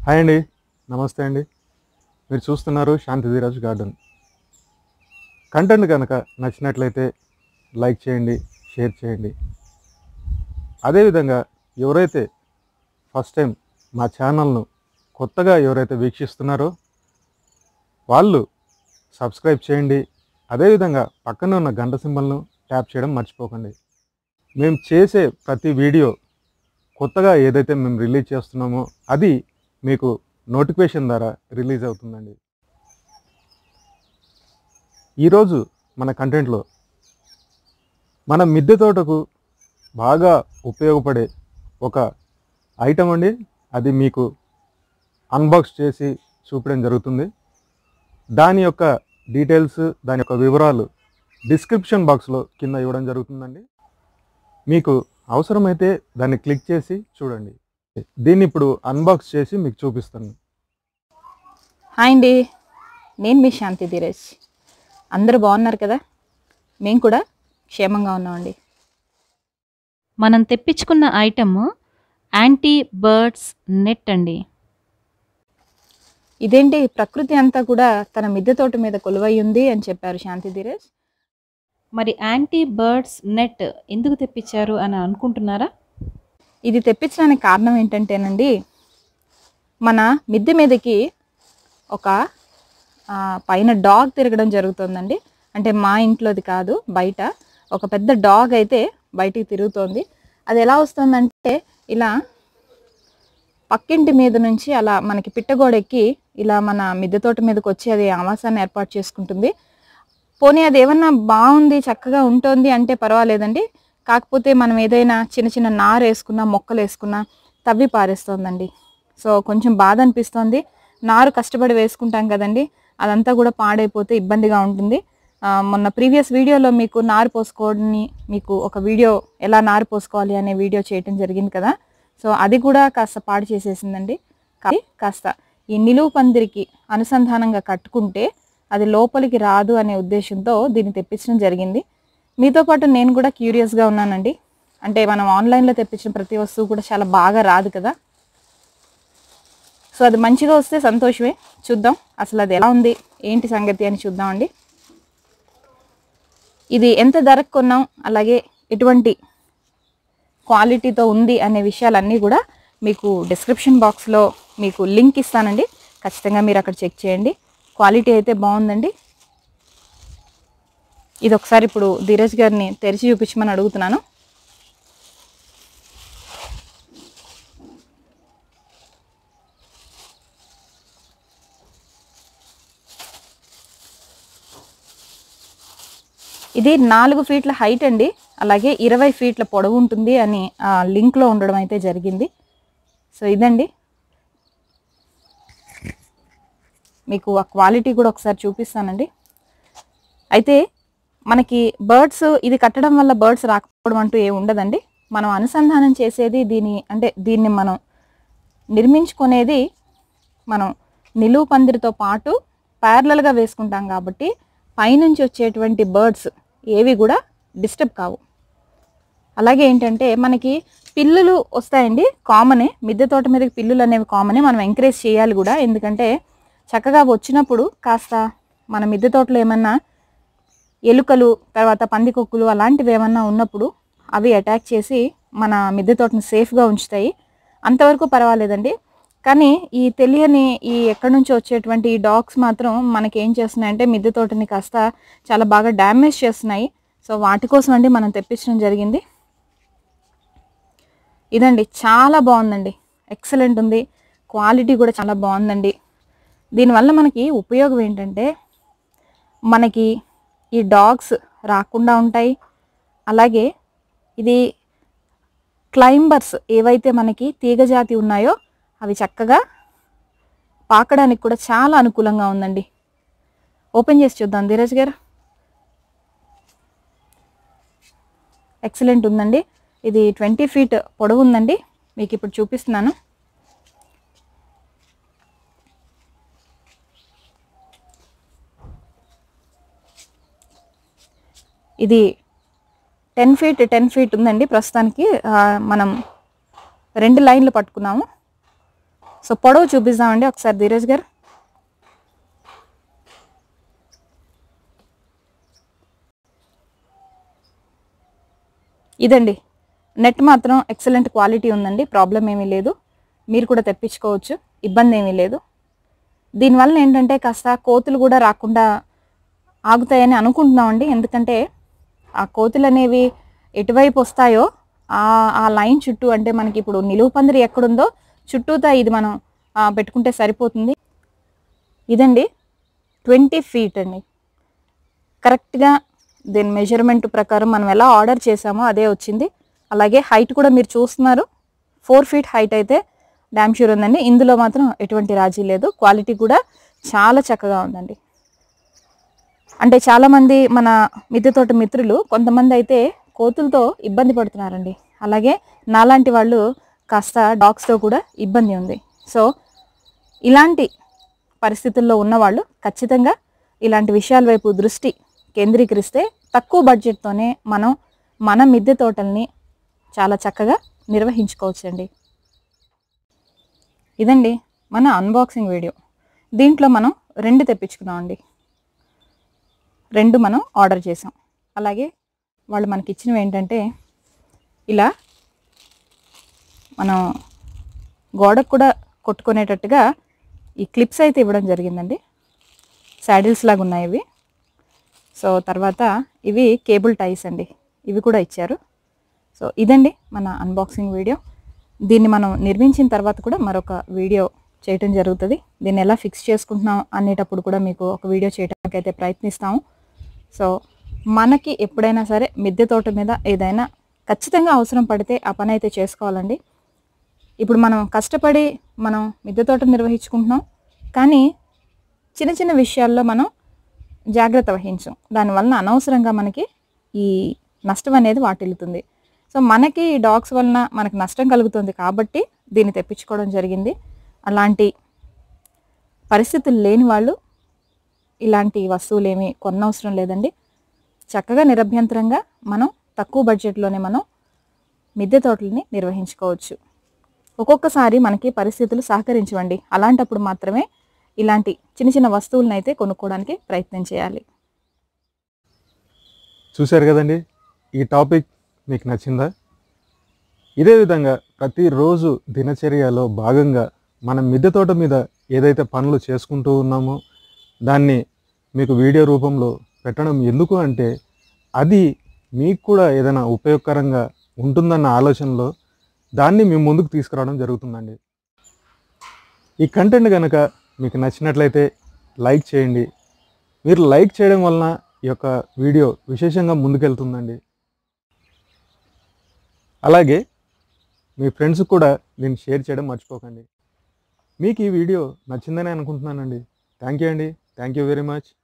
hi అండి నమస్తే అండి మీరు చూస్తున్నారు శాంతి ధీరాజ్ గార్డెన్ కంటెంట్ కనుక నచ్చినట్లయితే లైక్ చేయండి షేర్ చేయండి అదేవిధంగా ఎవరైతే ఫస్ట్ టైం మా ఛానల్ను కొత్తగా ఎవరైతే వీక్షిస్తున్నారో వాళ్ళు సబ్స్క్రైబ్ చేయండి అదేవిధంగా పక్కన ఉన్న గంట సింబల్ను ట్యాప్ చేయడం మర్చిపోకండి మేము చేసే ప్రతి వీడియో కొత్తగా ఏదైతే మేము రిలీజ్ చేస్తున్నామో అది మీకు నోటిఫికేషన్ ద్వారా రిలీజ్ అవుతుందండి ఈరోజు మన కంటెంట్లో మన మిద్దె తోటకు బాగా ఉపయోగపడే ఒక ఐటమ్ అండి అది మీకు అన్బాక్స్ చేసి చూపడం జరుగుతుంది దాని యొక్క డీటెయిల్స్ దాని యొక్క వివరాలు డిస్క్రిప్షన్ బాక్స్లో కింద ఇవ్వడం జరుగుతుందండి మీకు అవసరమైతే దాన్ని క్లిక్ చేసి చూడండి దీన్ని ఇప్పుడు అన్బాక్స్ చేసి మీకు చూపిస్తాను హాయ్ అండి నేను మీ శాంతి ధీరజ్ అందరూ బాగున్నారు కదా మేము కూడా క్షేమంగా ఉన్నామండి మనం తెప్పించుకున్న ఐటమ్ యాంటీ బర్డ్స్ నెట్ అండి ఇదేంటి ప్రకృతి అంతా కూడా తన మిద్దె తోట మీద కొలువై ఉంది అని చెప్పారు శాంతి ధీరజ్ మరి యాంటీ బర్డ్స్ నెట్ ఎందుకు తెప్పించారు అని అనుకుంటున్నారా ఇది తెప్పించడానికి కారణం ఏంటంటేనండి మన మిద్దె మీదకి ఒక ఆ, పైన డాగ్ తిరగడం జరుగుతుందండి అంటే మా ఇంట్లోది కాదు బయట ఒక పెద్ద డాగ్ అయితే బయటికి తిరుగుతోంది అది ఎలా వస్తుందంటే ఇలా పక్కింటి మీద నుంచి అలా మనకి పిట్టగోడ ఎక్కి ఇలా మన మిద్దె తోట మీదకి వచ్చి అది ఆవాసాన్ని ఏర్పాటు చేసుకుంటుంది పోనీ అది ఏమన్నా బాగుంది చక్కగా ఉంటుంది అంటే పర్వాలేదండి కాకపోతే మనం ఏదైనా చిన్న చిన్న నారు వేసుకున్నా మొక్కలు వేసుకున్నా తవ్వి పారేస్తోందండి సో కొంచెం బాధ అనిపిస్తోంది నారు కష్టపడి వేసుకుంటాం కదండి అదంతా కూడా పాడైపోతే ఇబ్బందిగా ఉంటుంది ఆ, మొన్న ప్రీవియస్ వీడియోలో మీకు నారు పోసుకోవడాన్ని మీకు ఒక వీడియో ఎలా నారు పోసుకోవాలి అనే వీడియో చేయటం జరిగింది కదా సో అది కూడా కాస్త పాడు చేసేసిందండి కాబట్టి కాస్త ఈ నిలువు పందిరికి అనుసంధానంగా కట్టుకుంటే అది లోపలికి రాదు అనే ఉద్దేశంతో దీన్ని తెప్పించడం జరిగింది మీతో పాటు నేను కూడా క్యూరియస్గా ఉన్నానండి అంటే మనం ఆన్లైన్లో తెప్పించిన ప్రతి వస్తువు కూడా చాలా బాగా రాదు కదా సో అది మంచిగా వస్తే సంతోషమే చూద్దాం అసలు అది ఎలా ఉంది ఏంటి సంగతి అని చూద్దామండి ఇది ఎంత ధరకు కొన్నాం అలాగే ఎటువంటి క్వాలిటీతో ఉంది అనే విషయాలన్నీ కూడా మీకు డిస్క్రిప్షన్ బాక్స్లో మీకు లింక్ ఇస్తానండి ఖచ్చితంగా మీరు అక్కడ చెక్ చేయండి క్వాలిటీ అయితే బాగుందండి ఇది ఒకసారి ఇప్పుడు ధీరజ్ గారిని తెరిచి చూపించమని అడుగుతున్నాను ఇది నాలుగు ఫీట్ల హైట్ అండి అలాగే ఇరవై ఫీట్ల పొడవు ఉంటుంది అని ఆ, లింక్లో ఉండడం అయితే జరిగింది సో ఇదండి మీకు ఆ క్వాలిటీ కూడా ఒకసారి చూపిస్తానండి అయితే మనకి బర్డ్స్ ఇది కట్టడం వల్ల బర్డ్స్ రాకపోవడం అంటూ ఏమి ఉండదండి మనం అనుసంధానం చేసేది దీని అంటే దీన్ని మనం నిర్మించుకునేది మనం నిలువు పందిరితో పాటు ప్యారలల్గా వేసుకుంటాం కాబట్టి పైనుంచి వచ్చేటువంటి బర్డ్స్ ఏవి కూడా డిస్టర్బ్ కావు అలాగే ఏంటంటే మనకి పిల్లులు వస్తాయండి కామనే మిద్దె తోట మీదకి పిల్లులు అనేవి కామనే మనం ఎంకరేజ్ చేయాలి కూడా ఎందుకంటే చక్కగా వచ్చినప్పుడు కాస్త మన మిద్దె తోటలో ఏమన్నా ఎలుకలు తర్వాత పందికొక్కులు అలాంటివి ఏమన్నా ఉన్నప్పుడు అవి అటాక్ చేసి మన మిద్దె తోటను సేఫ్గా ఉంచుతాయి అంతవరకు పర్వాలేదండి కానీ ఈ తెలియని ఈ ఎక్కడి నుంచి వచ్చేటువంటి ఈ డాగ్స్ మాత్రం మనకి ఏం చేస్తున్నాయంటే మిద్దె తోటని కాస్త చాలా బాగా డ్యామేజ్ చేస్తున్నాయి సో వాటి కోసం అండి మనం తెప్పించడం జరిగింది ఇదండి చాలా బాగుందండి ఎక్సలెంట్ ఉంది క్వాలిటీ కూడా చాలా బాగుందండి దీనివల్ల మనకి ఉపయోగం ఏంటంటే మనకి ఈ డాగ్స్ రాకుండా ఉంటాయి అలాగే ఇది క్లైంబర్స్ ఏవైతే మనకి తీగజాతి ఉన్నాయో అవి చక్కగా పాకడానికి కూడా చాలా అనుకూలంగా ఉందండి ఓపెన్ చేసి చూద్దాం ధీరజ్ గారు ఎక్సలెంట్ ఉందండి ఇది ట్వంటీ ఫీట్ పొడవు ఉందండి మీకు ఇప్పుడు చూపిస్తున్నాను ఇది టెన్ ఫీట్ టెన్ ఫీట్ ఉందండి ప్రస్తుతానికి ఆ, మనం రెండు లైన్లు పట్టుకున్నాము సో పొడవు చూపిస్తామండి ఒకసారి ధీరజ్ గారు ఇదండి నెట్ మాత్రం ఎక్సలెంట్ క్వాలిటీ ఉందండి ప్రాబ్లం ఏమీ లేదు మీరు కూడా తెప్పించుకోవచ్చు ఇబ్బంది ఏమీ లేదు దీనివల్ల ఏంటంటే కాస్త కోతులు కూడా రాకుండా ఆగుతాయని అనుకుంటున్నామండి ఎందుకంటే ఆ కోతులు అనేవి ఎటువైపు వస్తాయో ఆ ఆ లైన్ చుట్టూ అంటే మనకి ఇప్పుడు నిలువు పందిరి ఎక్కడుందో చుట్టూతా ఇది మనం ఆ, పెట్టుకుంటే సరిపోతుంది ఇదండి ట్వంటీ ఫీట్ అండి కరెక్ట్గా దీని మెజర్మెంట్ ప్రకారం మనం ఎలా ఆర్డర్ చేసామో అదే వచ్చింది అలాగే హైట్ కూడా మీరు చూస్తున్నారు ఫోర్ ఫీట్ హైట్ అయితే డ్యామ్ షూర్ ఉందండి ఇందులో మాత్రం ఎటువంటి రాజీ లేదు క్వాలిటీ కూడా చాలా చక్కగా ఉందండి అంటే చాలామంది మన మిద్దె తోట మిత్రులు కొంతమంది అయితే కోతులతో ఇబ్బంది పడుతున్నారండి అలాగే నాలాంటి వాళ్ళు కాస్త డాగ్స్తో కూడా ఇబ్బంది ఉంది సో ఇలాంటి పరిస్థితుల్లో ఉన్నవాళ్ళు ఖచ్చితంగా ఇలాంటి విషయాల వైపు దృష్టి కేంద్రీకరిస్తే తక్కువ బడ్జెట్తోనే మనం మన మిద్దె తోటల్ని చాలా చక్కగా నిర్వహించుకోవచ్చండి ఇదండి మన అన్బాక్సింగ్ వీడియో దీంట్లో మనం రెండు తెప్పించుకున్నామండి రెండు మనం ఆర్డర్ చేసాం అలాగే వాళ్ళు మనకి ఇచ్చినవి ఏంటంటే ఇలా మనం గోడకు కూడా కొట్టుకునేటట్టుగా ఈ క్లిప్స్ అయితే ఇవ్వడం జరిగిందండి శాడిల్స్ లాగా ఉన్నాయి ఇవి సో తర్వాత ఇవి కేబుల్ టైస్ అండి ఇవి కూడా ఇచ్చారు సో ఇదండి మన అన్బాక్సింగ్ వీడియో దీన్ని మనం నిర్మించిన తర్వాత కూడా మరొక వీడియో చేయటం జరుగుతుంది దీన్ని ఎలా ఫిక్స్ చేసుకుంటున్నాం అనేటప్పుడు కూడా మీకు ఒక వీడియో చేయడానికి అయితే ప్రయత్నిస్తాము సో మనకి ఎప్పుడైనా సరే మిద్దె తోట మీద ఏదైనా ఖచ్చితంగా అవసరం పడితే ఆ పని అయితే చేసుకోవాలండి ఇప్పుడు మనం కష్టపడి మనం మిద్దె తోట నిర్వహించుకుంటున్నాం కానీ చిన్న చిన్న విషయాల్లో మనం జాగ్రత్త వహించాం దానివలన అనవసరంగా మనకి ఈ నష్టం అనేది వాటిల్లుతుంది సో మనకి ఈ డాగ్స్ వలన మనకి నష్టం కలుగుతుంది కాబట్టి దీన్ని తెప్పించుకోవడం జరిగింది అలాంటి పరిస్థితులు లేని వాళ్ళు ఇలాంటి వస్తువులు ఏమీ కొనవసరం లేదండి చక్కగా నిరభ్యంతరంగా మనం తక్కువ బడ్జెట్లోనే మనం మిద్దె తోటలని నిర్వహించుకోవచ్చు ఒక్కొక్కసారి మనకి పరిస్థితులు సహకరించవండి అలాంటప్పుడు మాత్రమే ఇలాంటి చిన్న చిన్న వస్తువులను అయితే కొనుక్కోవడానికి ప్రయత్నం చేయాలి చూశారు కదండి ఈ టాపిక్ మీకు నచ్చిందా ఇదే విధంగా ప్రతిరోజు దినచర్యలో భాగంగా మనం మిద్దె తోట మీద ఏదైతే పనులు చేసుకుంటూ ఉన్నామో దాన్ని మీకు వీడియో రూపంలో పెట్టడం ఎందుకు అంటే అది మీకు కూడా ఏదైనా ఉపయోగకరంగా ఉంటుందన్న ఆలోచనలో దాన్ని మీ ముందుకు తీసుకురావడం జరుగుతుందండి ఈ కంటెంట్ కనుక మీకు నచ్చినట్లయితే లైక్ చేయండి మీరు లైక్ చేయడం వలన ఈ యొక్క వీడియో విశేషంగా ముందుకెళ్తుందండి అలాగే మీ ఫ్రెండ్స్ కూడా దీన్ని షేర్ చేయడం మర్చిపోకండి మీకు ఈ వీడియో నచ్చిందని అనుకుంటున్నానండి థ్యాంక్ యూ అండి థ్యాంక్ యూ వెరీ మచ్